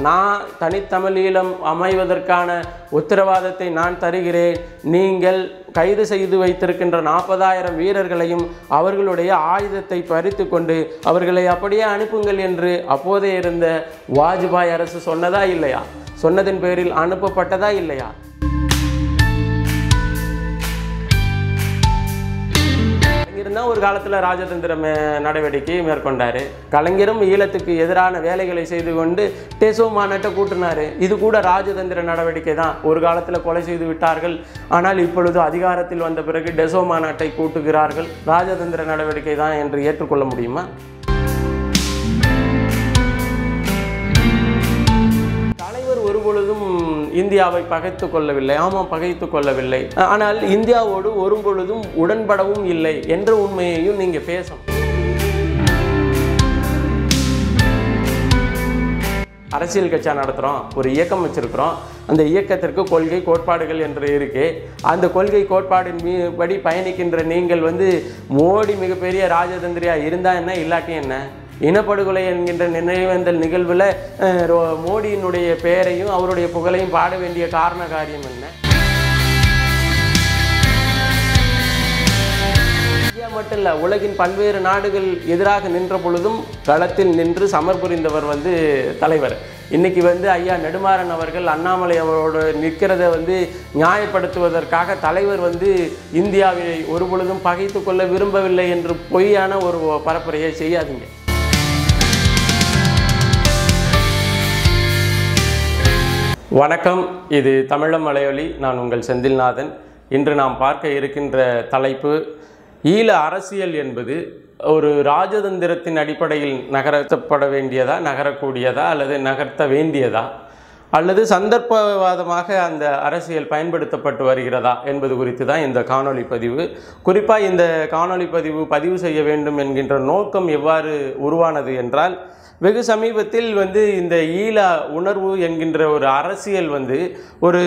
நான் தனித்தமிழீழம் அமைவதற்கான உத்தரவாதத்தை நான் தருகிறேன் நீங்கள் கைது செய்து வைத்திருக்கின்ற நாற்பதாயிரம் வீரர்களையும் அவர்களுடைய ஆயுதத்தை பறித்து கொண்டு அவர்களை அப்படியே அனுப்புங்கள் என்று அப்போதே இருந்த வாஜ்பாய் அரசு சொன்னதா இல்லையா சொன்னதின் பேரில் அனுப்பப்பட்டதா இல்லையா கலைஞர் தான் ஒரு காலத்தில் ராஜதந்திர மே- நடவடிக்கையை மேற்கொண்டார் கலைஞரும் ஈழத்துக்கு எதிரான வேலைகளை செய்து கொண்டு டெசோ மாநாட்டை கூட்டினார் இது கூட ராஜதந்திர நடவடிக்கை தான் ஒரு காலத்தில் கொலை செய்து விட்டார்கள் ஆனால் இப்பொழுது அதிகாரத்தில் வந்த பிறகு டெசோ மாநாட்டை கூட்டுகிறார்கள் ராஜதந்திர நடவடிக்கை தான் என்று ஏற்றுக்கொள்ள முடியுமா தலைவர் ஒருபொழுதும் இந்தியாவை பகைத்து கொள்ளவில்லை ஆமாம் பகைத்து கொள்ளவில்லை ஆனால் இந்தியாவோடு ஒருபொழுதும் உடன்படவும் இல்லை என்ற உண்மையையும் நீங்க பேசணும் அரசியல் கட்சியா நடத்துகிறோம் ஒரு இயக்கம் வச்சிருக்கிறோம் அந்த இயக்கத்திற்கு கொள்கை கோட்பாடுகள் என்று இருக்கு அந்த கொள்கை கோட்பாடின் மீ படி பயணிக்கின்ற நீங்கள் வந்து மோடி மிகப்பெரிய ராஜதந்திரியா இருந்தா என்ன இல்லாட்டி என்ன இனப்படுகொலை என்கின்ற நினைவேந்தல் நிகழ்வில் மோடியினுடைய பெயரையும் அவருடைய புகழையும் பாட வேண்டிய காரண காரியம் என்ன இந்தியா மட்டும் இல்லை உலகின் பல்வேறு நாடுகள் எதிராக நின்ற பொழுதும் களத்தில் நின்று சமர் புரிந்தவர் வந்து தலைவர் இன்னைக்கு வந்து ஐயா நெடுமாறன் அவர்கள் அண்ணாமலை அவரோட நிற்கிறத வந்து நியாயப்படுத்துவதற்காக தலைவர் வந்து இந்தியாவை ஒருபொழுதும் பகைத்து கொள்ள விரும்பவில்லை என்று பொய்யான ஒரு பரப்புரையை செய்யாதீங்க வணக்கம் இது தமிழம் மலையொலி நான் உங்கள் செந்தில்நாதன் இன்று நாம் பார்க்க இருக்கின்ற தலைப்பு ஈழ அரசியல் என்பது ஒரு ராஜதந்திரத்தின் அடிப்படையில் நகர்த்தப்பட வேண்டியதா நகரக்கூடியதா அல்லது நகர்த்த வேண்டியதா அல்லது சந்தர்ப்பவாதமாக அந்த அரசியல் பயன்படுத்தப்பட்டு வருகிறதா என்பது குறித்து தான் இந்த காணொளி பதிவு குறிப்பாக இந்த காணொளி பதிவு பதிவு செய்ய வேண்டும் என்கின்ற நோக்கம் எவ்வாறு உருவானது என்றால் வெகு சமீபத்தில் வந்து இந்த ஈழ உணர்வு என்கின்ற ஒரு அரசியல் வந்து ஒரு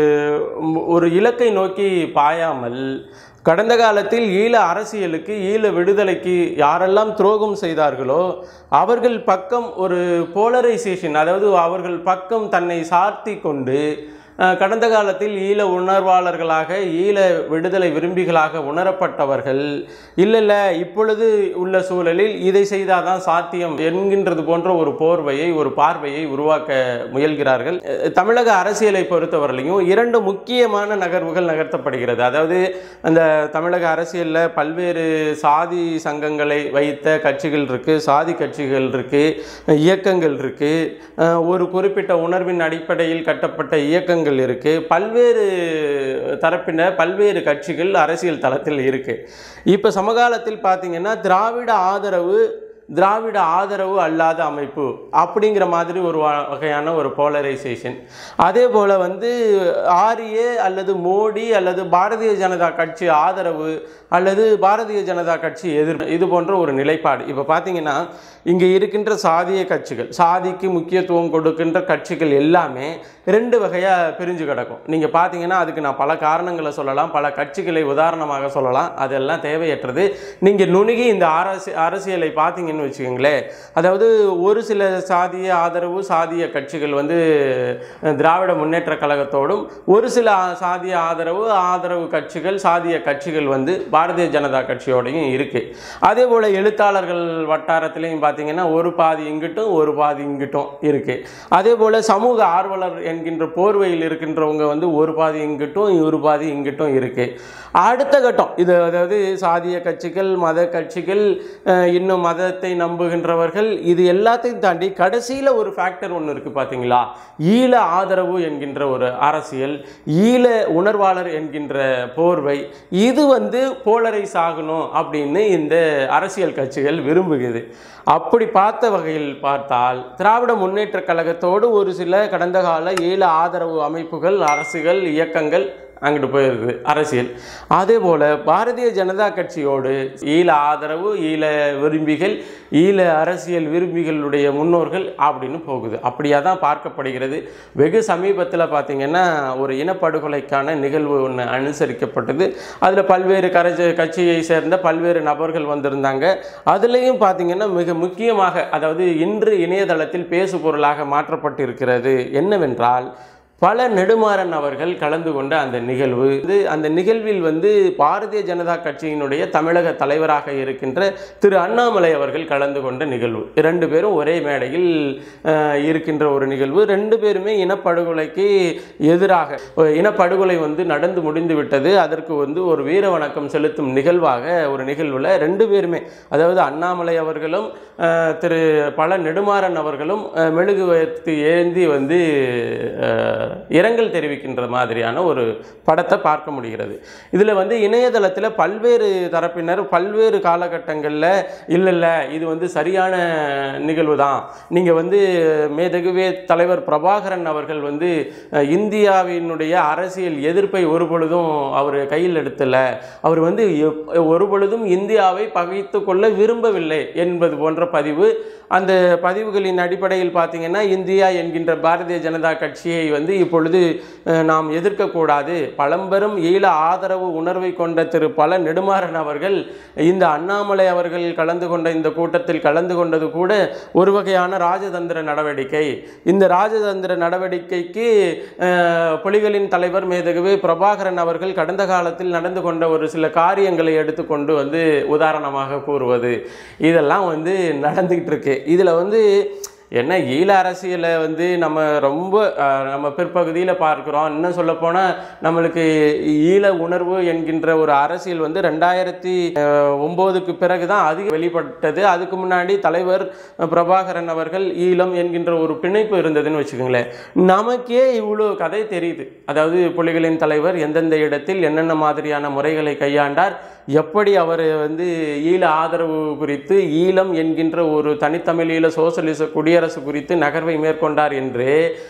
ஒரு இலக்கை நோக்கி பாயாமல் கடந்த காலத்தில் ஈழ அரசியலுக்கு ஈழ விடுதலைக்கு யாரெல்லாம் துரோகம் செய்தார்களோ அவர்கள் பக்கம் ஒரு போலரைசேஷன் அதாவது அவர்கள் பக்கம் தன்னை சார்த்தி கொண்டு அஹ், கடந்த காலத்தில் ஈழ உணர்வாளர்களாக ஈழ விடுதலை விரும்பிகளாக உணரப்பட்டவர்கள் இல்லை இல்லை இப்பொழுது உள்ள சூழலில் இதை செய்தால் தான் சாத்தியம் என்கின்றது போன்ற ஒரு போர்வையை ஒரு பார்வையை உருவாக்க முயல்கிறார்கள் அஹ், தமிழக அரசியலை பொறுத்தவரையிலையும் இரண்டு முக்கியமான நகர்வுகள் நகர்த்தப்படுகிறது அதாவது அந்த தமிழக அரசியலில் பல்வேறு சாதி சங்கங்களை வைத்த கட்சிகள் இருக்குது சாதி கட்சிகள் இருக்குது இயக்கங்கள் இருக்குது ஒரு குறிப்பிட்ட உணர்வின் அடிப்படையில் கட்டப்பட்ட இயக்கங்கள் இருக்குது பல்வேறு தரப்பினர் பல்வேறு கட்சிகள் அரசியல் தளத்தில் இருக்குது இப்போ சமகாலத்தில் பார்த்தீங்கன்னா திராவிட ஆதரவு திராவிட ஆதரவு அல்லாத அமைப்பு அப்படிங்கிற மாதிரி ஒரு வ- வகையான ஒரு போலரைசேஷன் அதே போல் வந்து ஆர்ஏ அல்லது மோடி அல்லது பாரதிய ஜனதா கட்சி ஆதரவு அல்லது பாரதிய ஜனதா கட்சி எதிர்ப்பு இது போன்ற ஒரு நிலைப்பாடு இப்போ பார்த்தீங்கன்னா இங்கே இருக்கின்ற சாதிய கட்சிகள் சாதிக்கு முக்கியத்துவம் கொடுக்கின்ற கட்சிகள் எல்லாமே ரெண்டு வகையாக பிரிஞ்சு கிடக்கும் நீங்கள் பார்த்தீங்கன்னா அதுக்கு நான் பல காரணங்களை சொல்லலாம் பல கட்சிகளை உதாரணமாக சொல்லலாம் அதெல்லாம் தேவையற்றது நீங்கள் நுணுகி இந்த அரசு அரசியலை பார்த்தீங்கன்னு வச்சுக்கோங்களேன் அதாவது ஒரு சில சாதிய ஆதரவு சாதிய கட்சிகள் வந்து அஹ், திராவிட முன்னேற்ற கழகத்தோடும் ஒரு சில ஆ- சாதிய ஆதரவு ஆதரவு கட்சிகள் சாதிய கட்சிகள் வந்து பாரதிய ஜனதா கட்சியோடையும் இருக்குது அதே போல் எழுத்தாளர்கள் வட்டாரத்திலையும் பார்த்தீங்கன்னா ஒரு பாதி இங்கிட்டும் ஒரு பாதி இங்கிட்டும் இருக்குது அதே போல் சமூக ஆர்வலர் என்கின்ற போர்வையில் இருக்கின்றவங்க வந்து ஒரு பாதி இங்கிட்டும் ஒரு பாதி இங்கிட்டும் இருக்குது அடுத்த கட்டம் இது அதாவது சாதிய கட்சிகள் மத கட்சிகள் அஹ், இன்னும் மதத்தை நம்புகின்றவர்கள் இது எல்லாத்தையும் தாண்டி கடைசியில் ஒரு ஃபேக்டர் ஒன்று இருக்குது பார்த்தீங்களா ஈழ ஆதரவு என்கின்ற ஒரு அரசியல் ஈழ உணர்வாளர் என்கின்ற போர்வை இது வந்து போலரைஸ் ஆகணும் அப்படின்னு இந்த அரசியல் கட்சிகள் விரும்புகிறது அப்படி பார்த்த வகையில் பார்த்தால் திராவிட முன்னேற்றக் கழகத்தோடு ஒரு சில கடந்த கால ஈழ ஆதரவு அமைப்புகள் அரசுகள் இயக்கங்கள் அங்கிட்டு போயிருக்குது அரசியல் அதே போல் பாரதிய ஜனதா கட்சியோடு ஈழ ஆதரவு ஈழ விரும்பிகள் ஈழ அரசியல் விரும்பிகளுடைய முன்னோர்கள் அப்படின்னு போகுது அப்படியாக தான் பார்க்கப்படுகிறது வெகு சமீபத்தில் பார்த்திங்கன்னா ஒரு இனப்படுகொலைக்கான நிகழ்வு ஒன்று அனுசரிக்கப்பட்டது அதில் பல்வேறு கரஜ கட்சியை சேர்ந்த பல்வேறு நபர்கள் வந்திருந்தாங்க அதுலேயும் பார்த்திங்கன்னா மிக முக்கியமாக அதாவது இன்று இணையதளத்தில் பேசு பொருளாக மாற்றப்பட்டிருக்கிறது என்னவென்றால் பல நெடுமாறன் அவர்கள் கலந்து கொண்ட அந்த நிகழ்வு இது அந்த நிகழ்வில் வந்து பாரதிய ஜனதா கட்சியினுடைய தமிழக தலைவராக இருக்கின்ற திரு அண்ணாமலை அவர்கள் கலந்து கொண்ட நிகழ்வு இரண்டு பேரும் ஒரே மேடையில் அஹ், இருக்கின்ற ஒரு நிகழ்வு ரெண்டு பேருமே இனப்படுகொலைக்கு எதிராக ஒரு இனப்படுகொலை வந்து நடந்து முடிந்து விட்டது அதற்கு வந்து ஒரு வீர வணக்கம் செலுத்தும் நிகழ்வாக ஒரு நிகழ்வில் ரெண்டு பேருமே அதாவது அண்ணாமலை அவர்களும் அஹ், திரு பல நெடுமாறன் அவர்களும் அஹ், மெழுகுவர்த்தி ஏந்தி வந்து அஹ், இரங்கல் தெரிவிக்கின்ற மாதிரியான ஒரு படத்தை பார்க்க முடிகிறது இதில் வந்து இணையதளத்தில் பல்வேறு தரப்பினர் பல்வேறு காலகட்டங்களில் இல்லை இல்லை இது வந்து சரியான நிகழ்வு தான் நீங்கள் வந்து மேதகுவே தலைவர் பிரபாகரன் அவர்கள் வந்து அஹ், இந்தியாவினுடைய அரசியல் எதிர்ப்பை ஒரு பொழுதும் அவர் கையில் எடுத்தல அவர் வந்து எப்- ஒரு பொழுதும் இந்தியாவை பகைத்து கொள்ள விரும்பவில்லை என்பது போன்ற பதிவு அந்த பதிவுகளின் அடிப்படையில் பார்த்தீங்கன்னா இந்தியா என்கின்ற பாரதிய ஜனதா கட்சியை வந்து இப்பொழுது அஹ், நாம் எதிர்க்கக்கூடாது பழம்பெரும் ஈழ ஆதரவு உணர்வை கொண்ட திரு பல நெடுமாறன் அவர்கள் இந்த அண்ணாமலை அவர்கள் கலந்து கொண்ட இந்த கூட்டத்தில் கலந்து கொண்டது கூட ஒரு வகையான ராஜதந்திர நடவடிக்கை இந்த ராஜதந்திர நடவடிக்கைக்கு அஹ், புலிகளின் தலைவர் மேதகுவே பிரபாகரன் அவர்கள் கடந்த காலத்தில் நடந்து கொண்ட ஒரு சில காரியங்களை எடுத்துக்கொண்டு வந்து உதாரணமாக கூறுவது இதெல்லாம் வந்து நடந்துக்கிட்டு இருக்கு இதில் வந்து என்ன ஈழ அரசியலை வந்து நம்ம ரொம்ப அஹ், நம்ம பிற்பகுதியில் பார்க்குறோம் இன்னும் சொல்லப்போனால் நம்மளுக்கு ஈழ உணர்வு என்கின்ற ஒரு அரசியல் வந்து ரெண்டாயிரத்தி ஒம்போதுக்கு பிறகு தான் அதிக வெளிப்பட்டது அதுக்கு முன்னாடி தலைவர் பிரபாகரன் அவர்கள் ஈழம் என்கின்ற ஒரு பிணைப்பு இருந்ததுன்னு வச்சுக்கோங்களேன் நமக்கே இவ்வளோ கதை தெரியுது அதாவது புலிகளின் தலைவர் எந்தெந்த இடத்தில் என்னென்ன மாதிரியான முறைகளை கையாண்டார் எப்படி அவர் வந்து ஈழ ஆதரவு குறித்து ஈழம் என்கின்ற ஒரு தனித்தமிழ் ஈழ சோசலிச குடியரசு குறித்து நகர்வை மேற்கொண்டார் என்று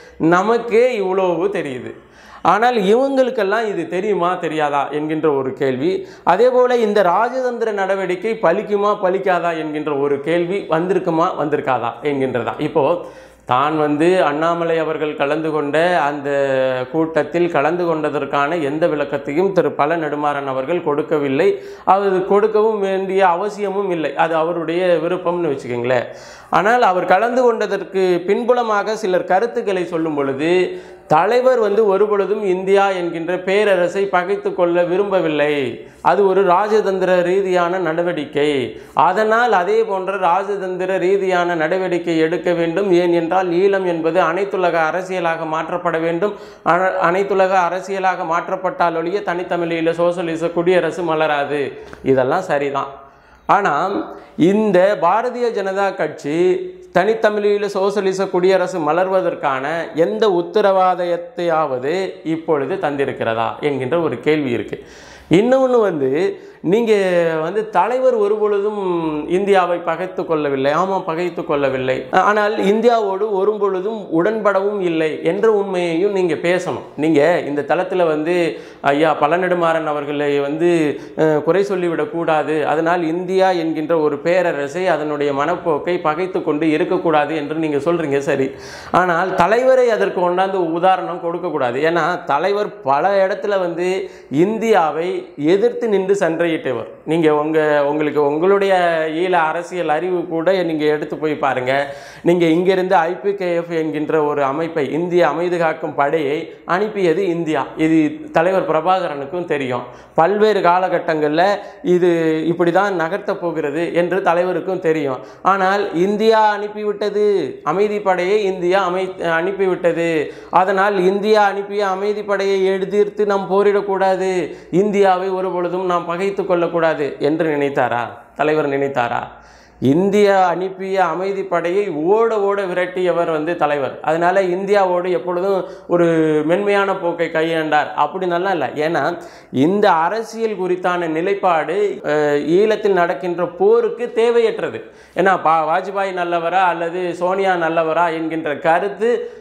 நமக்கே இவ்வளவு தெரியுது ஆனால் இவங்களுக்கெல்லாம் இது தெரியுமா தெரியாதா என்கின்ற ஒரு கேள்வி அதே போல இந்த ராஜதந்திர நடவடிக்கை பலிக்குமா பலிக்காதா என்கின்ற ஒரு கேள்வி வந்திருக்குமா வந்திருக்காதா என்கின்றதா இப்போ தான் வந்து அண்ணாமலை அவர்கள் கலந்து கொண்ட அந்த கூட்டத்தில் கலந்து கொண்டதற்கான எந்த விளக்கத்தையும் திரு பல நெடுமாறன் அவர்கள் கொடுக்கவில்லை அது கொடுக்கவும் வேண்டிய அவசியமும் இல்லை அது அவருடைய விருப்பம்னு வச்சுக்கோங்களேன் ஆனால் அவர் கலந்து கொண்டதற்கு பின்புலமாக சிலர் கருத்துக்களை சொல்லும் பொழுது தலைவர் வந்து ஒருபொழுதும் இந்தியா என்கின்ற பேரரசை பகைத்து கொள்ள விரும்பவில்லை அது ஒரு ராஜதந்திர ரீதியான நடவடிக்கை அதனால் அதே போன்ற ராஜதந்திர ரீதியான நடவடிக்கை எடுக்க வேண்டும் ஏன் என்றால் ஈழம் என்பது அனைத்துலக அரசியலாக மாற்றப்பட வேண்டும் அன- அனைத்துலக அரசியலாக மாற்றப்பட்டால் ஒழிய தனித்தமிழில் சோசலிச குடியரசு மலராது இதெல்லாம் சரிதான் ஆனால் இந்த பாரதிய ஜனதா கட்சி தனித்தமிழீழ சோசலிச குடியரசு மலர்வதற்கான எந்த உத்தரவாதத்தையாவது இப்பொழுது தந்திருக்கிறதா என்கின்ற ஒரு கேள்வி இருக்கு இன்னொன்று வந்து நீங்கள் வந்து தலைவர் ஒருபொழுதும் இந்தியாவை பகைத்து கொள்ளவில்லை ஆமாம் பகைத்து கொள்ளவில்லை ஆனால் இந்தியாவோடு ஒரு பொழுதும் உடன்படவும் இல்லை என்ற உண்மையையும் நீங்கள் பேசணும் நீங்கள் இந்த தளத்தில் வந்து ஐயா பழநெடுமாறன் அவர்களை வந்து அஹ், குறை சொல்லிவிடக்கூடாது அதனால் இந்தியா என்கின்ற ஒரு பேரரசை அதனுடைய மனப்போக்கை பகைத்து கொண்டு இருக்கக்கூடாது என்று நீங்கள் சொல்கிறீங்க சரி ஆனால் தலைவரை அதற்கு கொண்டாந்து உதாரணம் கொடுக்கக்கூடாது ஏன்னா தலைவர் பல இடத்துல வந்து இந்தியாவை எதிர்த்து நின்று சண்டையிட்டவர் நீங்கள் உங்கள் உங்களுக்கு உங்களுடைய ஈழ அரசியல் அறிவு கூட நீங்கள் எடுத்து போய் பாருங்கள் நீங்கள் இங்கிருந்து ஐபிகேஎஃப் என்கின்ற ஒரு அமைப்பை இந்திய அமைதி காக்கும் படையை அனுப்பியது இந்தியா இது தலைவர் பிரபாகரனுக்கும் தெரியும் பல்வேறு காலகட்டங்களில் இது இப்படி தான் நகர்த்தப் போகிறது என்று தலைவருக்கும் தெரியும் ஆனால் இந்தியா அனுப்பிவிட்டது அமைதி படையை இந்தியா அமை அனுப்பிவிட்டது அதனால் இந்தியா அனுப்பிய அமைதி படையை எதிர்த்து நாம் போரிடக்கூடாது இந்தியாவை ஒரு பொழுதும் நாம் பகைத்து கொள்ளக்கூடாது என்று நினைத்தாரா தலைவர் நினைத்தாரா இந்தியா அனுப்பிய அமைதி படையை ஓட ஓட விரட்டியவர் வந்து தலைவர் அதனால இந்தியாவோடு எப்பொழுதும் ஒரு மென்மையான போக்கை கையாண்டார் அப்படி நல்லா இல்லை ஏன்னா இந்த அரசியல் குறித்தான நிலைப்பாடு அஹ், ஈழத்தில் நடக்கின்ற போருக்கு தேவையற்றது ஏன்னா பா வாஜ்பாய் நல்லவரா அல்லது சோனியா நல்லவரா என்கின்ற கருத்து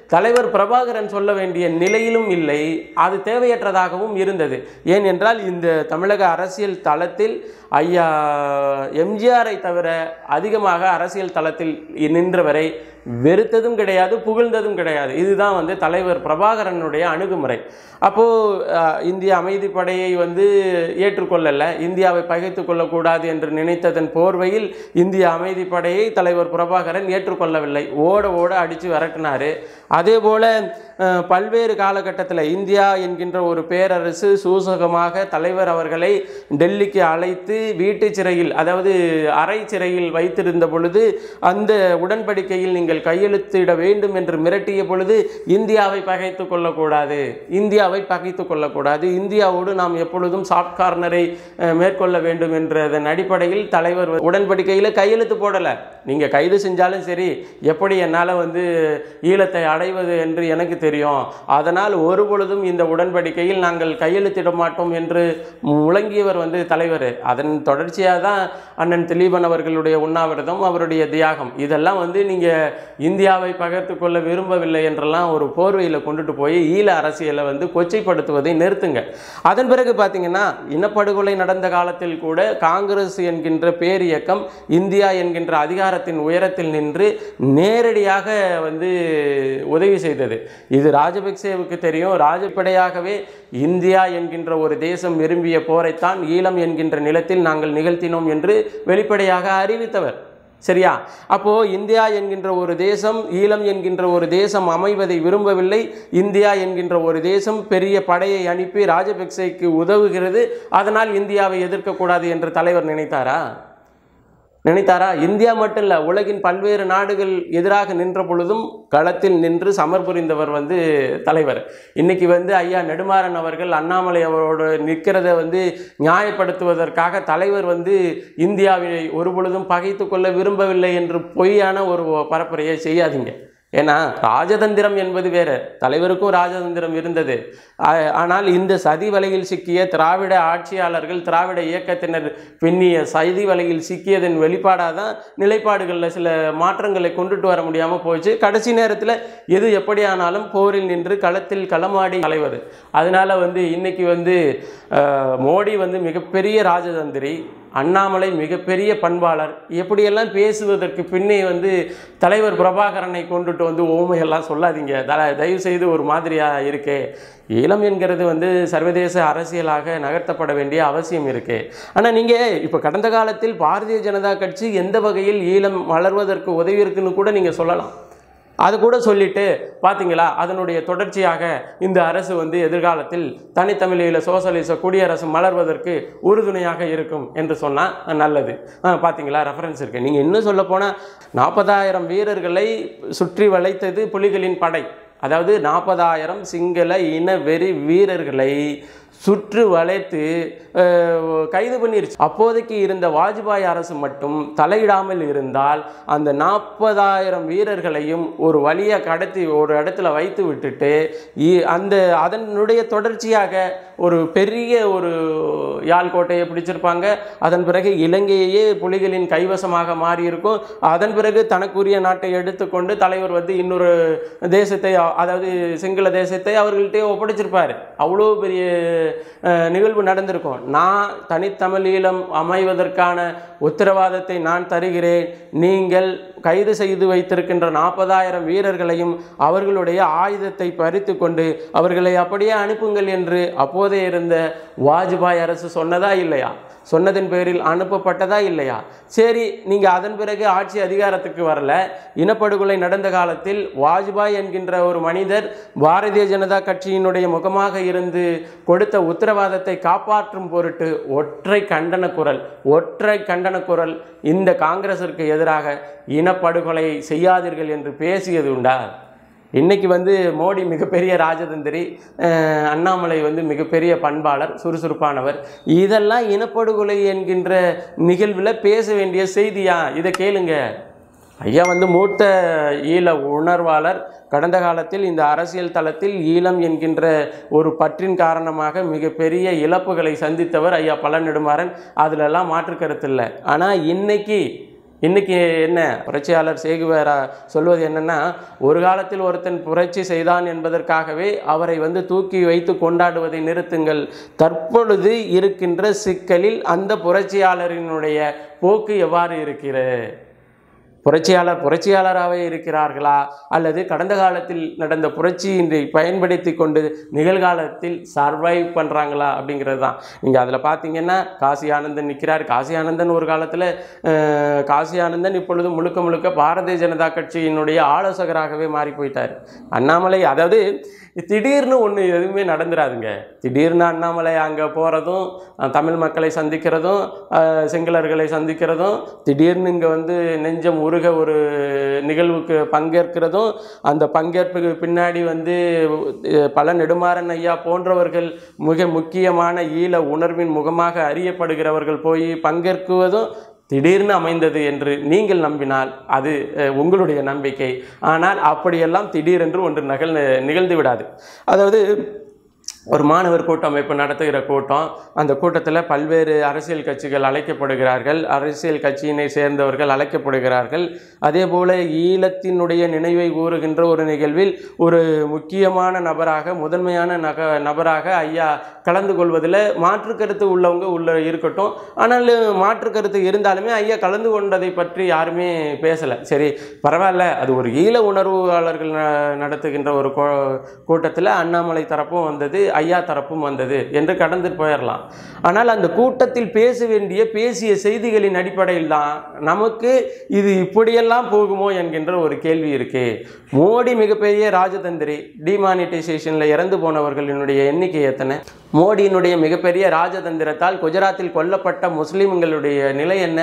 தலைவர் பிரபாகரன் சொல்ல வேண்டிய நிலையிலும் இல்லை அது தேவையற்றதாகவும் இருந்தது ஏனென்றால் இந்த தமிழக அரசியல் தளத்தில் ஐயா எம்ஜிஆரை தவிர அதிகமாக அரசியல் தளத்தில் நின்றவரை வெறுத்ததும் கிடையாது புகழ்ந்ததும் கிடையாது இதுதான் வந்து தலைவர் பிரபாகரனுடைய அணுகுமுறை அப்போது இந்திய அமைதிப்படையை வந்து ஏற்றுக்கொள்ளலை இந்தியாவை பகைத்து கொள்ளக்கூடாது என்று நினைத்ததன் போர்வையில் இந்திய அமைதிப்படையை தலைவர் பிரபாகரன் ஏற்றுக்கொள்ளவில்லை ஓட ஓட அடித்து விரட்டினார் அதே போல் அஹ், பல்வேறு காலகட்டத்தில் இந்தியா என்கின்ற ஒரு பேரரசு சூசகமாக தலைவர் அவர்களை டெல்லிக்கு அழைத்து வீட்டு சிறையில் அதாவது அறை சிறையில் வைத்திருந்த பொழுது அந்த உடன்படிக்கையில் நீங்கள் கையெழுத்திட வேண்டும் என்று மிரட்டிய பொழுது இந்தியாவை பகைத்து கொள்ளக்கூடாது இந்தியாவை பகைத்து கொள்ளக்கூடாது இந்தியாவோடு நாம் எப்பொழுதும் சாஃப்ட் கார்னரை அஹ், மேற்கொள்ள வேண்டும் என்றதன் அடிப்படையில் தலைவர் உடன்படிக்கையில் கையெழுத்து போடலை நீங்கள் கைது செஞ்சாலும் சரி எப்படி என்னால் வந்து ஈழத்தை அடைவது என்று எனக்கு தெரியும் அதனால் ஒரு பொழுதும் இந்த உடன்படிக்கையில் நாங்கள் கையெழுத்திட மாட்டோம் என்று முழங்கியவர் வந்து தலைவர் அதன் தொடர்ச்சியாக தான் அண்ணன் திலீபன் அவர்களுடைய உண்ணாவிரதம் அவருடைய தியாகம் இதெல்லாம் வந்து நீங்கள் இந்தியாவை பகிர்ந்து கொள்ள விரும்பவில்லை என்றெல்லாம் ஒரு போர்வையில் கொண்டுட்டு போய் ஈழ அரசியலை வந்து கொச்சைப்படுத்துவதை நிறுத்துங்க அதன் பிறகு பார்த்தீங்கன்னா இனப்படுகொலை நடந்த காலத்தில் கூட காங்கிரஸ் என்கின்ற பேரியக்கம் இந்தியா என்கின்ற அதிகாரத்தின் உயரத்தில் நின்று நேரடியாக வந்து உதவி செய்தது இது ராஜபக்சேவுக்கு தெரியும் ராஜப்படையாகவே இந்தியா என்கின்ற ஒரு தேசம் விரும்பிய போரைத்தான் ஈழம் என்கின்ற நிலத்தில் நாங்கள் நிகழ்த்தினோம் என்று வெளிப்படையாக அறிவித்தவர் சரியா அப்போ இந்தியா என்கின்ற ஒரு தேசம் ஈழம் என்கின்ற ஒரு தேசம் அமைவதை விரும்பவில்லை இந்தியா என்கின்ற ஒரு தேசம் பெரிய படையை அனுப்பி ராஜபக்சேக்கு உதவுகிறது அதனால் இந்தியாவை எதிர்க்கக்கூடாது என்று தலைவர் நினைத்தாரா நினைத்தாரா இந்தியா மட்டும் இல்லை உலகின் பல்வேறு நாடுகள் எதிராக நின்ற பொழுதும் களத்தில் நின்று சமர் புரிந்தவர் வந்து தலைவர் இன்னைக்கு வந்து ஐயா நெடுமாறன் அவர்கள் அண்ணாமலை அவரோட நிற்கிறத வந்து நியாயப்படுத்துவதற்காக தலைவர் வந்து இந்தியாவை ஒரு பொழுதும் பகைத்து கொள்ள விரும்பவில்லை என்று பொய்யான ஒரு பரப்புரையை செய்யாதீங்க ஏன்னா ராஜதந்திரம் என்பது வேற தலைவருக்கும் ராஜதந்திரம் இருந்தது ஆ- ஆனால் இந்த சதி வலையில் சிக்கிய திராவிட ஆட்சியாளர்கள் திராவிட இயக்கத்தினர் பின்னிய சதி வலையில் சிக்கியதன் வெளிப்பாடாக தான் நிலைப்பாடுகளில் சில மாற்றங்களை கொண்டுட்டு வர முடியாமல் போச்சு கடைசி நேரத்தில் எது எப்படியானாலும் போரில் நின்று களத்தில் களமாடி தலைவர் அதனால வந்து இன்னைக்கு வந்து அஹ், மோடி வந்து மிகப்பெரிய ராஜதந்திரி அண்ணாமலை மிகப்பெரிய பண்பாளர் எப்படியெல்லாம் பேசுவதற்கு பின்னே வந்து தலைவர் பிரபாகரனை கொண்டுட்டு வந்து ஓமையெல்லாம் சொல்லாதீங்க த- தயவு செய்து ஒரு மாதிரியாக இருக்கே ஈழம் என்கிறது வந்து சர்வதேச அரசியலாக நகர்த்தப்பட வேண்டிய அவசியம் இருக்கு ஆனால் நீங்கள் இப்போ கடந்த காலத்தில் பாரதிய ஜனதா கட்சி எந்த வகையில் ஈழம் வளர்வதற்கு உதவி இருக்குன்னு கூட நீங்கள் சொல்லலாம் அது கூட சொல்லிட்டு பார்த்தீங்களா அதனுடைய தொடர்ச்சியாக இந்த அரசு வந்து எதிர்காலத்தில் தனித்தமிழீழ சோசலிச குடியரசு மலர்வதற்கு உறுதுணையாக இருக்கும் என்று சொன்னால் நல்லது ஆ, பார்த்தீங்களா ரெஃபரன்ஸ் இருக்குது நீங்கள் இன்னும் சொல்ல போனால் நாற்பதாயிரம் வீரர்களை சுற்றி வளைத்தது புலிகளின் படை அதாவது நாற்பதாயிரம் சிங்கள இன வெறி வீரர்களை சுற்று வளைத்து அஹ், கைது பண்ணிருச்சு அப்போதைக்கு இருந்த வாஜ்பாய் அரசு மட்டும் தலையிடாமல் இருந்தால் அந்த நாற்பதாயிரம் வீரர்களையும் ஒரு வழியாக கடத்தி ஒரு இடத்துல வைத்து விட்டுட்டு இ- அந்த அதனுடைய தொடர்ச்சியாக ஒரு பெரிய ஒரு யாழ் கோட்டையை பிடிச்சிருப்பாங்க அதன் பிறகு இலங்கையே புலிகளின் கைவசமாக மாறியிருக்கும் அதன் பிறகு தனக்குரிய நாட்டை எடுத்துக்கொண்டு தலைவர் வந்து இன்னொரு தேசத்தை அ- அதாவது சிங்கள தேசத்தை அவர்கள்ட்டே ஒப்படைச்சிருப்பார் அவ்வளோ பெரிய அஹ், நிகழ்வு நடந்திருக்கும் நான் தனித்தமிழீழம் அமைவதற்கான உத்தரவாதத்தை நான் தருகிறேன் நீங்கள் கைது செய்து வைத்திருக்கின்ற நாற்பதாயிரம் வீரர்களையும் அவர்களுடைய ஆயுதத்தை பறித்து கொண்டு அவர்களை அப்படியே அனுப்புங்கள் என்று அப்போதே இருந்த வாஜ்பாய் அரசு சொன்னதா இல்லையா சொன்னதின் பேரில் அனுப்பப்பட்டதா இல்லையா சரி நீங்கள் அதன் பிறகு ஆட்சி அதிகாரத்துக்கு வரல இனப்படுகொலை நடந்த காலத்தில் வாஜ்பாய் என்கின்ற ஒரு மனிதர் பாரதிய ஜனதா கட்சியினுடைய முகமாக இருந்து கொடுத்த உத்தரவாதத்தை காப்பாற்றும் பொருட்டு ஒற்றை கண்டன குரல் ஒற்றை கண்டன குரல் இந்த காங்கிரசிற்கு எதிராக இனப்படுகொலை செய்யாதீர்கள் என்று பேசியது உண்டா இன்னைக்கு வந்து மோடி மிகப்பெரிய ராஜதந்திரி அஹ், அண்ணாமலை வந்து மிகப்பெரிய பண்பாளர் சுறுசுறுப்பானவர் இதெல்லாம் இனப்படுகொலை என்கின்ற நிகழ்வில் பேச வேண்டிய செய்தியா இதை கேளுங்க ஐயா வந்து மூத்த ஈழ உணர்வாளர் கடந்த காலத்தில் இந்த அரசியல் தளத்தில் ஈழம் என்கின்ற ஒரு பற்றின் காரணமாக மிகப்பெரிய இழப்புகளை சந்தித்தவர் ஐயா பழநெடுமாறன் அதிலெல்லாம் மாற்று கருத்து இல்லை ஆனால் இன்னைக்கு இன்னைக்கு என்ன புரட்சியாளர் சேகுவேரா சொல்வது என்னன்னா ஒரு காலத்தில் ஒருத்தன் புரட்சி செய்தான் என்பதற்காகவே அவரை வந்து தூக்கி வைத்து கொண்டாடுவதை நிறுத்துங்கள் தற்பொழுது இருக்கின்ற சிக்கலில் அந்த புரட்சியாளரினுடைய போக்கு எவ்வாறு இருக்கிறது புரட்சியாளர் புரட்சியாளராகவே இருக்கிறார்களா அல்லது கடந்த காலத்தில் நடந்த புரட்சியின்றி பயன்படுத்தி கொண்டு நிகழ்காலத்தில் சர்வைவ் பண்ணுறாங்களா அப்படிங்கிறது தான் நீங்கள் அதில் பார்த்தீங்கன்னா காசி ஆனந்தன் நிற்கிறார் காசி ஆனந்தன் ஒரு காலத்தில் காசி ஆனந்தன் இப்பொழுது முழுக்க முழுக்க பாரதிய ஜனதா கட்சியினுடைய ஆலோசகராகவே மாறி போயிட்டார் அண்ணாமலை அதாவது திடீர்னு ஒன்று எதுவுமே நடந்துராதுங்க திடீர்னு அண்ணாமலை அங்கே போகிறதும் தமிழ் மக்களை சந்திக்கிறதும் அஹ், சிங்களர்களை சந்திக்கிறதும் திடீர்னு இங்கே வந்து நெஞ்சம் உருக ஒரு நிகழ்வுக்கு பங்கேற்கிறதும் அந்த பங்கேற்புக்கு பின்னாடி வந்து அஹ், பல நெடுமாறன் ஐயா போன்றவர்கள் மிக முக்கியமான ஈழ உணர்வின் முகமாக அறியப்படுகிறவர்கள் போய் பங்கேற்குவதும் திடீர்னு அமைந்தது என்று நீங்கள் நம்பினால் அது அஹ், உங்களுடைய நம்பிக்கை ஆனால் அப்படியெல்லாம் திடீரென்று ஒன்று நகல் நிகழ்ந்து விடாது அதாவது ஒரு மாணவர் கூட்டமைப்பு நடத்துகிற கூட்டம் அந்த கூட்டத்தில் பல்வேறு அரசியல் கட்சிகள் அழைக்கப்படுகிறார்கள் அரசியல் கட்சியினை சேர்ந்தவர்கள் அழைக்கப்படுகிறார்கள் அதே போல ஈழத்தினுடைய நினைவை கூறுகின்ற ஒரு நிகழ்வில் ஒரு முக்கியமான நபராக முதன்மையான நக நபராக ஐயா கலந்து கொள்வதில் மாற்று கருத்து உள்ளவங்க உள்ள இருக்கட்டும் ஆனால் மாற்று கருத்து இருந்தாலுமே ஐயா கலந்து கொண்டதை பற்றி யாருமே பேசலை சரி பரவாயில்ல அது ஒரு ஈழ உணர்வாளர்கள் ந- நடத்துகின்ற ஒரு கூட்டத்தில் அண்ணாமலை தரப்பும் வந்தது ஐயா தரப்பும் வந்தது என்று கடந்து போயிடலாம் ஆனால் அந்த கூட்டத்தில் பேச வேண்டிய பேசிய செய்திகளின் அடிப்படையில் தான் நமக்கு இது இப்படியெல்லாம் போகுமோ என்கின்ற ஒரு கேள்வி இருக்கு மோடி மிகப்பெரிய ராஜதந்திரி டிமானிட்டைசேஷனில் இறந்து போனவர்களினுடைய எண்ணிக்கை எத்தனை மோடியினுடைய மிகப்பெரிய ராஜதந்திரத்தால் குஜராத்தில் கொல்லப்பட்ட முஸ்லிம்களுடைய நிலை என்ன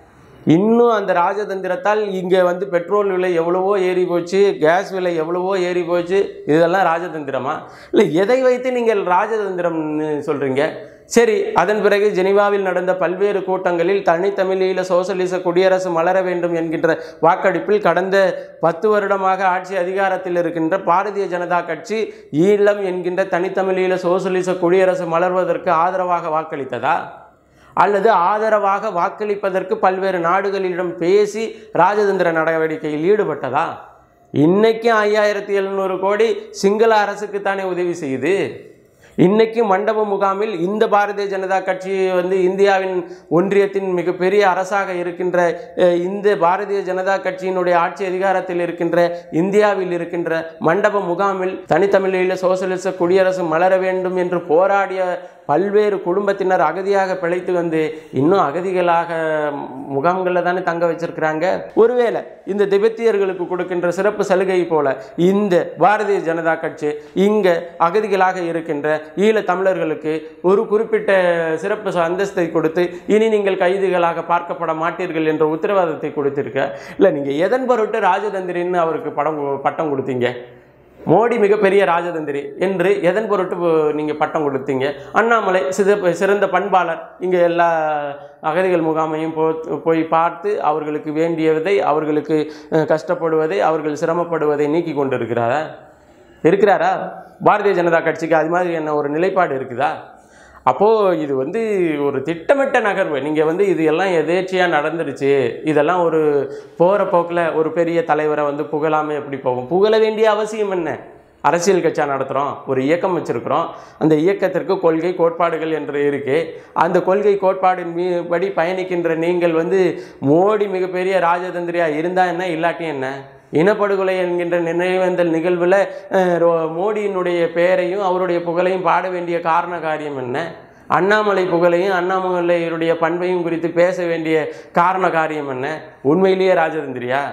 இன்னும் அந்த ராஜதந்திரத்தால் இங்கே வந்து பெட்ரோல் விலை எவ்வளவோ ஏறி போச்சு கேஸ் விலை எவ்வளவோ ஏறி போச்சு இதெல்லாம் ராஜதந்திரமா இல்லை எதை வைத்து நீங்கள் ராஜதந்திரம்னு சொல்கிறீங்க சரி அதன் பிறகு ஜெனீவாவில் நடந்த பல்வேறு கூட்டங்களில் தனித்தமிழீழ சோசலிச குடியரசு மலர வேண்டும் என்கின்ற வாக்கெடுப்பில் கடந்த பத்து வருடமாக ஆட்சி அதிகாரத்தில் இருக்கின்ற பாரதிய ஜனதா கட்சி ஈழம் என்கின்ற தனித்தமிழீழ சோசலிச குடியரசு மலர்வதற்கு ஆதரவாக வாக்களித்ததா அல்லது ஆதரவாக வாக்களிப்பதற்கு பல்வேறு நாடுகளிடம் பேசி ராஜதந்திர நடவடிக்கையில் ஈடுபட்டதா இன்னைக்கும் ஐயாயிரத்தி எழுநூறு கோடி சிங்கள அரசுக்கு தானே உதவி செய்யுது இன்னைக்கு மண்டப முகாமில் இந்த பாரதிய ஜனதா கட்சி வந்து இந்தியாவின் ஒன்றியத்தின் மிகப்பெரிய அரசாக இருக்கின்ற அஹ், இந்த பாரதிய ஜனதா கட்சியினுடைய ஆட்சி அதிகாரத்தில் இருக்கின்ற இந்தியாவில் இருக்கின்ற மண்டப முகாமில் தனித்தமிழீழ சோசலிச குடியரசு மலர வேண்டும் என்று போராடிய பல்வேறு குடும்பத்தினர் அகதியாக பிழைத்து வந்து இன்னும் அகதிகளாக முகாம்களில் தானே தங்க வச்சிருக்கிறாங்க ஒருவேளை இந்த திபெத்தியர்களுக்கு கொடுக்கின்ற சிறப்பு சலுகை போல இந்த பாரதிய ஜனதா கட்சி இங்கே அகதிகளாக இருக்கின்ற ஈழ தமிழர்களுக்கு ஒரு குறிப்பிட்ட சிறப்பு அந்தஸ்தை கொடுத்து இனி நீங்கள் கைதிகளாக பார்க்கப்பட மாட்டீர்கள் என்ற உத்தரவாதத்தை கொடுத்திருக்க இல்லை நீங்கள் எதன் பொருட்டு ராஜதந்திரின்னு அவருக்கு படம் பட்டம் கொடுத்தீங்க மோடி மிகப்பெரிய ராஜதந்திரி என்று எதன் பொருட்டு நீங்கள் பட்டம் கொடுத்தீங்க அண்ணாமலை சித சிறந்த பண்பாளர் இங்கே எல்லா அகதிகள் முகாமையும் போ போய் பார்த்து அவர்களுக்கு வேண்டியதை அவர்களுக்கு அஹ், கஷ்டப்படுவதை அவர்கள் சிரமப்படுவதை நீக்கி கொண்டு இருக்கிறாரா இருக்கிறாரா பாரதிய ஜனதா கட்சிக்கு அது மாதிரி என்ன ஒரு நிலைப்பாடு இருக்குதா அப்போது இது வந்து ஒரு திட்டமிட்ட நகர்வு நீங்கள் வந்து இது எல்லாம் எதேச்சியாக நடந்துருச்சு இதெல்லாம் ஒரு போகிற போக்கில் ஒரு பெரிய தலைவரை வந்து புகழாமல் எப்படி போகும் புகழ வேண்டிய அவசியம் என்ன அரசியல் கட்சியாக நடத்துகிறோம் ஒரு இயக்கம் வச்சுருக்கிறோம் அந்த இயக்கத்திற்கு கொள்கை கோட்பாடுகள் என்று இருக்கு அந்த கொள்கை கோட்பாடின் மீ படி பயணிக்கின்ற நீங்கள் வந்து மோடி மிகப்பெரிய ராஜதந்திரியாக இருந்தால் என்ன இல்லாட்டியும் என்ன இனப்படுகொலை என்கின்ற நினைவேந்தல் நிகழ்வில் அஹ், ரோ- மோடியினுடைய பெயரையும் அவருடைய புகழையும் பாட வேண்டிய காரண காரியம் என்ன அண்ணாமலை புகழையும் அண்ணாமலையுடைய பண்பையும் குறித்து பேச வேண்டிய காரண காரியம் என்ன உண்மையிலேயே ராஜதந்திரியா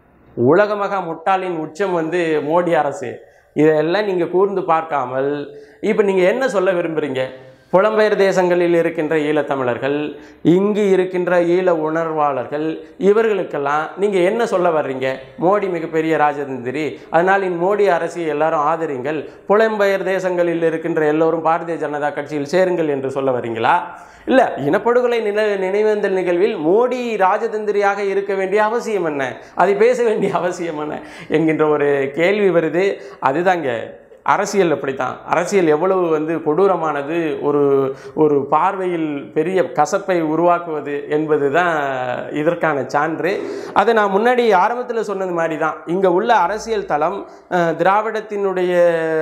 உலகமகா முட்டாளின் உச்சம் வந்து மோடி அரசு இதெல்லாம் நீங்கள் கூர்ந்து பார்க்காமல் இப்போ நீங்கள் என்ன சொல்ல விரும்புகிறீங்க புலம்பெயர் தேசங்களில் இருக்கின்ற ஈழத்தமிழர்கள் இங்கு இருக்கின்ற ஈழ உணர்வாளர்கள் இவர்களுக்கெல்லாம் நீங்கள் என்ன சொல்ல வர்றீங்க மோடி மிகப்பெரிய ராஜதந்திரி அதனால் இந்த மோடி அரசை எல்லாரும் ஆதரிங்கள் புலம்பெயர் தேசங்களில் இருக்கின்ற எல்லோரும் பாரதிய ஜனதா கட்சியில் சேருங்கள் என்று சொல்ல வர்றீங்களா இல்லை இனப்படுகொலை நில நினைவேந்தல் நிகழ்வில் மோடி ராஜதந்திரியாக இருக்க வேண்டிய அவசியம் என்ன அதை பேச வேண்டிய அவசியம் என்ன என்கின்ற ஒரு கேள்வி வருது அதுதாங்க அரசியல் அப்படித்தான் அரசியல் எவ்வளவு வந்து கொடூரமானது ஒரு ஒரு பார்வையில் பெரிய கசப்பை உருவாக்குவது என்பது தான் இதற்கான சான்று அதை நான் முன்னாடி ஆரம்பத்தில் சொன்னது மாதிரி தான் இங்கே உள்ள அரசியல் தளம் அஹ், திராவிடத்தினுடைய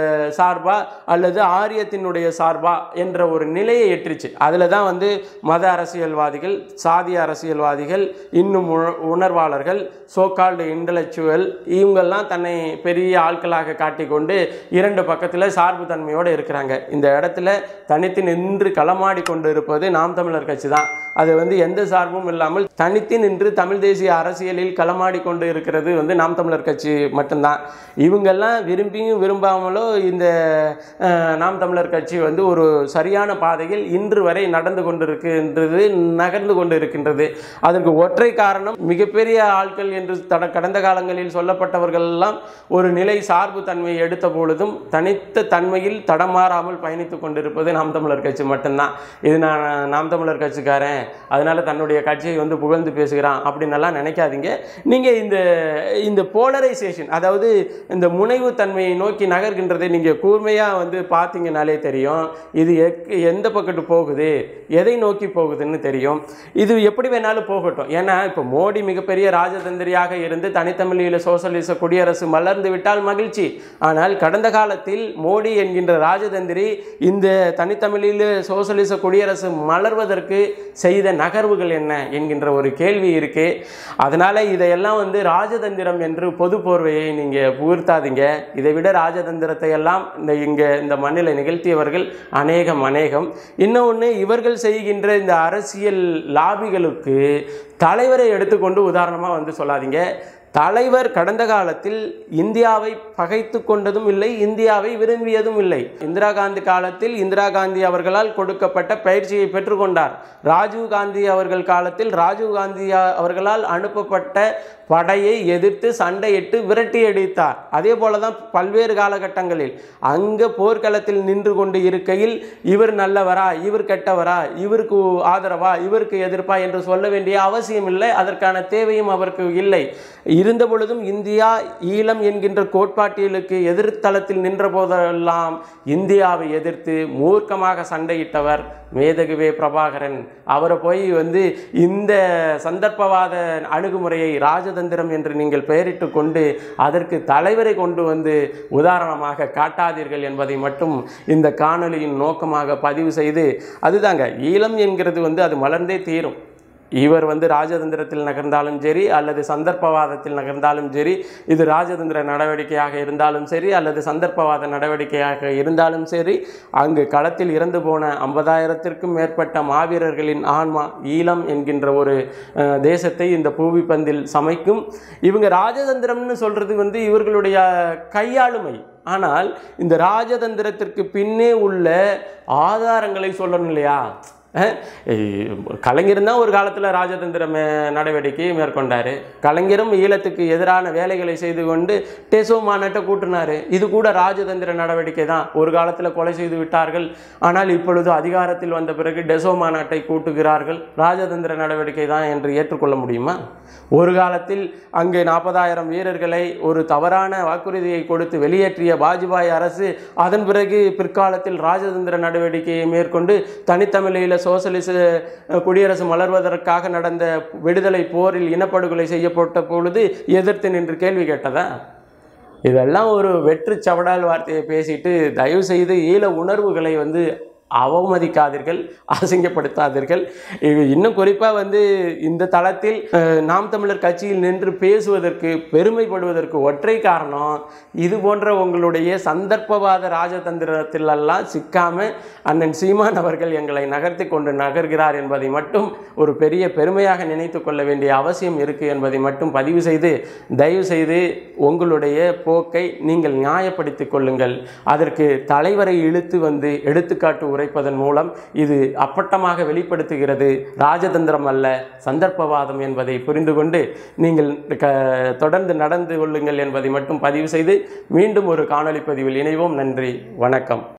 சார்பா அல்லது ஆரியத்தினுடைய சார்பா என்ற ஒரு நிலையை எட்டுருச்சு அதில் தான் வந்து மத அரசியல்வாதிகள் சாதி அரசியல்வாதிகள் இன்னும் உண- உணர்வாளர்கள் சோகால்டு இன்டலெக்சுவல் இவங்கெல்லாம் தன்னை பெரிய ஆட்களாக காட்டிக்கொண்டு இரண்டு பக்கத்தில் சார்பு தன்மையோடு இருக்கிறாங்க இந்த இடத்துல தனித்து நின்று களமாடி கொண்டு இருப்பது நாம் தமிழர் கட்சி தான் அது வந்து எந்த சார்பும் இல்லாமல் தனித்து நின்று தமிழ் தேசிய அரசியலில் களமாடி கொண்டு இருக்கிறது வந்து நாம் தமிழர் கட்சி மட்டும்தான் இவங்கெல்லாம் விரும்பியும் விரும்பாமலோ இந்த அஹ், நாம் தமிழர் கட்சி வந்து ஒரு சரியான பாதையில் இன்று வரை நடந்து கொண்டிருக்கின்றது நகர்ந்து கொண்டு இருக்கின்றது அதற்கு ஒற்றை காரணம் மிகப்பெரிய ஆட்கள் என்று தட கடந்த காலங்களில் சொல்லப்பட்டவர்கள் எல்லாம் ஒரு நிலை சார்பு தன்மையை எடுத்த பொழுதும் தனித்த தன்மையில் தடமாறாமல் பயணித்து கொண்டிருப்பது நாம் தமிழர் கட்சி மட்டும்தான் இது நான் நாம் தமிழர் கட்சிக்காரன் அதனால தன்னுடைய கட்சியை வந்து புகழ்ந்து பேசுகிறான் அப்படின்னெல்லாம் நினைக்காதீங்க நீங்கள் இந்த இந்த போலரைசேஷன் அதாவது இந்த முனைவு தன்மையை நோக்கி நகர்கின்றதை நீங்கள் கூர்மையாக வந்து பார்த்தீங்கனாலே தெரியும் இது எக் எந்த பக்கத்து போகுது எதை நோக்கி போகுதுன்னு தெரியும் இது எப்படி வேணாலும் போகட்டும் ஏன்னா இப்போ மோடி மிகப்பெரிய ராஜதந்திரியாக இருந்து தனித்தமிழில் சோசலிச குடியரசு மலர்ந்து விட்டால் மகிழ்ச்சி ஆனால் கடந்த காலத்தில் மோடி என்கின்ற ராஜதந்திரி இந்த தனித்தமிழில் சோசலிச குடியரசு மலர்வதற்கு செய்த நகர்வுகள் என்ன என்கின்ற ஒரு கேள்வி இருக்கு அதனால இதையெல்லாம் வந்து ராஜதந்திரம் என்று பொது போர்வையை நீங்க புகுத்தாதீங்க இதை விட ராஜதந்திரத்தை எல்லாம் இந்த இங்க இந்த மண்ணில் நிகழ்த்தியவர்கள் அநேகம் அநேகம் இன்னொன்று இவர்கள் செய்கின்ற இந்த அரசியல் லாபிகளுக்கு தலைவரை எடுத்துக்கொண்டு உதாரணமாக வந்து சொல்லாதீங்க தலைவர் கடந்த காலத்தில் இந்தியாவை பகைத்து கொண்டதும் இல்லை இந்தியாவை விரும்பியதும் இல்லை இந்திரா காந்தி காலத்தில் இந்திரா காந்தி அவர்களால் கொடுக்கப்பட்ட பயிற்சியை பெற்றுக்கொண்டார் ராஜீவ் காந்தி அவர்கள் காலத்தில் ராஜீவ் காந்தி அவர்களால் அனுப்பப்பட்ட படையை எதிர்த்து சண்டையிட்டு விரட்டி அடித்தார் அதே போல தான் பல்வேறு காலகட்டங்களில் அங்கே போர்க்களத்தில் நின்று கொண்டு இருக்கையில் இவர் நல்லவரா இவர் கெட்டவரா இவருக்கு ஆதரவா இவருக்கு எதிர்ப்பா என்று சொல்ல வேண்டிய அவசியம் இல்லை அதற்கான தேவையும் அவருக்கு இல்லை இருந்த பொழுதும் இந்தியா ஈழம் என்கின்ற கோட்பாட்டியலுக்கு எதிர்த்தளத்தில் நின்ற போதெல்லாம் இந்தியாவை எதிர்த்து மூர்க்கமாக சண்டையிட்டவர் மேதகுவே பிரபாகரன் அவரை போய் வந்து இந்த சந்தர்ப்பவாத அணுகுமுறையை ராஜதந்திரம் என்று நீங்கள் பெயரிட்டு கொண்டு அதற்கு தலைவரை கொண்டு வந்து உதாரணமாக காட்டாதீர்கள் என்பதை மட்டும் இந்த காணொளியின் நோக்கமாக பதிவு செய்து அதுதாங்க ஈழம் என்கிறது வந்து அது மலர்ந்தே தீரும் இவர் வந்து ராஜதந்திரத்தில் நகர்ந்தாலும் சரி அல்லது சந்தர்ப்பவாதத்தில் நகர்ந்தாலும் சரி இது ராஜதந்திர நடவடிக்கையாக இருந்தாலும் சரி அல்லது சந்தர்ப்பவாத நடவடிக்கையாக இருந்தாலும் சரி அங்கு களத்தில் இறந்து போன ஐம்பதாயிரத்திற்கும் மேற்பட்ட மாவீரர்களின் ஆன்மா ஈழம் என்கின்ற ஒரு அஹ், தேசத்தை இந்த பூவி பந்தில் சமைக்கும் இவங்க ராஜதந்திரம்னு சொல்றது வந்து இவர்களுடைய கையாளுமை ஆனால் இந்த ராஜதந்திரத்திற்கு பின்னே உள்ள ஆதாரங்களை சொல்லணும் இல்லையா அஹ், ஏய், கலைஞர் தான் ஒரு காலத்தில் ராஜதந்திர மே- நடவடிக்கையை மேற்கொண்டார் கலைஞரும் ஈழத்துக்கு எதிரான வேலைகளை செய்து கொண்டு டெசோ மாநாட்டை கூட்டினார் இது கூட ராஜதந்திர நடவடிக்கை தான் ஒரு காலத்தில் கொலை செய்து விட்டார்கள் ஆனால் இப்பொழுது அதிகாரத்தில் வந்த பிறகு டெசோ மாநாட்டை கூட்டுகிறார்கள் ராஜதந்திர நடவடிக்கை தான் என்று ஏற்றுக்கொள்ள முடியுமா ஒரு காலத்தில் அங்கே நாற்பதாயிரம் வீரர்களை ஒரு தவறான வாக்குறுதியை கொடுத்து வெளியேற்றிய வாஜ்பாய் அரசு அதன் பிறகு பிற்காலத்தில் ராஜதந்திர நடவடிக்கையை மேற்கொண்டு தனித்தமிழில் சோசலிச அஹ், குடியரசு மலர்வதற்காக நடந்த விடுதலை போரில் இனப்படுகொலை செய்யப்பட்ட பொழுது எதிர்த்து நின்று கேள்வி கேட்டதா இதெல்லாம் ஒரு வெற்று சவடால் வார்த்தையை பேசிட்டு தயவு செய்து ஈழ உணர்வுகளை வந்து அவமதிக்காதீர்கள் அசிங்கப்படுத்தாதீர்கள் இது இன்னும் குறிப்பாக வந்து இந்த தளத்தில் அஹ், நாம் தமிழர் கட்சியில் நின்று பேசுவதற்கு பெருமைப்படுவதற்கு ஒற்றை காரணம் இது போன்ற உங்களுடைய சந்தர்ப்பவாத ராஜதந்திரத்திலெல்லாம் சிக்காம அண்ணன் சீமான் அவர்கள் எங்களை நகர்த்தி கொண்டு நகர்கிறார் என்பதை மட்டும் ஒரு பெரிய பெருமையாக நினைத்து கொள்ள வேண்டிய அவசியம் இருக்குது என்பதை மட்டும் பதிவு செய்து தயவு செய்து உங்களுடைய போக்கை நீங்கள் நியாயப்படுத்திக் கொள்ளுங்கள் அதற்கு தலைவரை இழுத்து வந்து எடுத்துக்காட்டு உரைப்பதன் மூலம் இது அப்பட்டமாக வெளிப்படுத்துகிறது ராஜதந்திரம் அல்ல சந்தர்ப்பவாதம் என்பதை புரிந்து கொண்டு நீங்கள் க தொடர்ந்து நடந்து கொள்ளுங்கள் என்பதை மட்டும் பதிவு செய்து மீண்டும் ஒரு காணொளி பதிவில் இணைவோம் நன்றி வணக்கம்